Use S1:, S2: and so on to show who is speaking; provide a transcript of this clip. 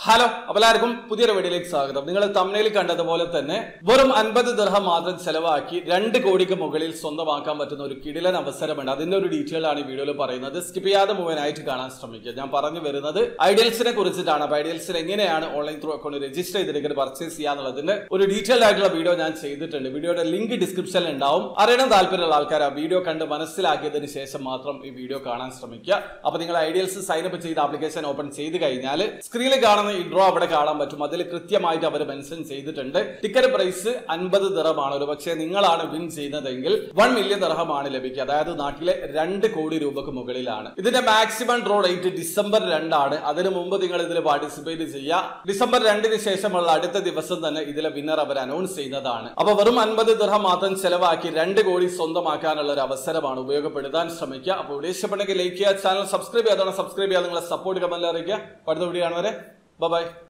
S1: hello അപ്പോൾ എല്ലാവർക്കും പുതിയൊരു വീഡിയോയിലേക്ക് സ്വാഗതം നിങ്ങൾ തമിഴിൽ കണ്ടതുപോലെ തന്നെ വെറും അൻപത് ദർഹം മാത്രം ചെലവാക്കി രണ്ട് കോടിക്ക് മുകളിൽ സ്വന്തമാക്കാൻ പറ്റുന്ന ഒരു കിടിലൻ അവസരമുണ്ട് അതിന്റെ ഒരു ഡീറ്റെയിൽ ആണ് ഈ വീഡിയോയിൽ പറയുന്നത് സ്കിപ്പ് ചെയ്യാതെ മുഴുവനായിട്ട് കാണാൻ ശ്രമിക്കുക ഞാൻ പറഞ്ഞു വരുന്നത് ഐഡിയൽസിനെ കുറിച്ചിട്ടാണ് അപ്പൊ ഐഡിയൽസിന് എങ്ങനെയാണ് ഓൺലൈൻ ത്രൂ അക്കൗണ്ട് രജിസ്റ്റർ ചെയ്തിട്ട് പർച്ചേസ് ചെയ്യാന്നുള്ളതിന്റെ ഒരു ഡീറ്റെയിൽ ആയിട്ടുള്ള വീഡിയോ ഞാൻ ചെയ്തിട്ടുണ്ട് വീഡിയോയുടെ ലിങ്ക് ഡിസ്ക്രിപ്ഷനിൽ ഉണ്ടാവും അറിയണം താല്പര്യമുള്ള ആൾക്കാർ ആ വീഡിയോ കണ്ട് മനസ്സിലാക്കിയതിന് ശേഷം മാത്രം ഈ വീഡിയോ കാണാൻ ശ്രമിക്കുക അപ്പൊ നിങ്ങൾ ഐഡിയൽസ് സൈൻ അപ്പ് ചെയ്ത് ആപ്ലിക്കേഷൻ ഓപ്പൺ ചെയ്ത് കഴിഞ്ഞാൽ സ്ക്രീനിൽ കാണുന്ന ഈ ഡ്രോ അവിടെ കാണാൻ പറ്റും അതിൽ കൃത്യമായിട്ട് അവർ മെൻഷൻ ചെയ്തിട്ടുണ്ട് ടിക്കറ്റ് പ്രൈസ് അൻപത് ദിറമാണ് ഒരു പക്ഷേ നിങ്ങളാണ് വിൻ ചെയ്യുന്നതെങ്കിൽ വൺ മില്യൺ ദിറഹമാണ് ലഭിക്കുക അതായത് നാട്ടിലെ രണ്ട് കോടി രൂപക്ക് മുകളിലാണ് ഇതിന്റെ മാക്സിമം ഡ്രോ ഡേറ്റ് ഡിസംബർ രണ്ടാണ് അതിനു മുമ്പ് നിങ്ങൾ ഇതിൽ പാർട്ടിസിപ്പേറ്റ് ചെയ്യുക ഡിസംബർ രണ്ടിന് ശേഷമുള്ള അടുത്ത ദിവസം തന്നെ ഇതിലെ വിന്നർ അവർ അനൗൺസ് ചെയ്യുന്നതാണ് അപ്പൊ വെറും അൻപത് ദിർഹം മാത്രം ചെലവാക്കി രണ്ട് കോടി സ്വന്തമാക്കാനുള്ള ഒരു അവസരമാണ് ഉപയോഗപ്പെടുത്താൻ ശ്രമിക്കുക അപ്പോൾ വീഡിയോ ഇഷ്ടപ്പെട്ടെങ്കിൽ ലൈക്ക് ചെയ്യുക ചാനൽ സബ്സ്ക്രൈബ് ചെയ്യാതെ സബ്സ്ക്രൈബ് ചെയ്യാതെ നിങ്ങളെ സപ്പോർട്ട് കമന്റിൽ അറിയിക്കുക അടുത്ത വീഡിയോ ആണ് വരെ ബൈ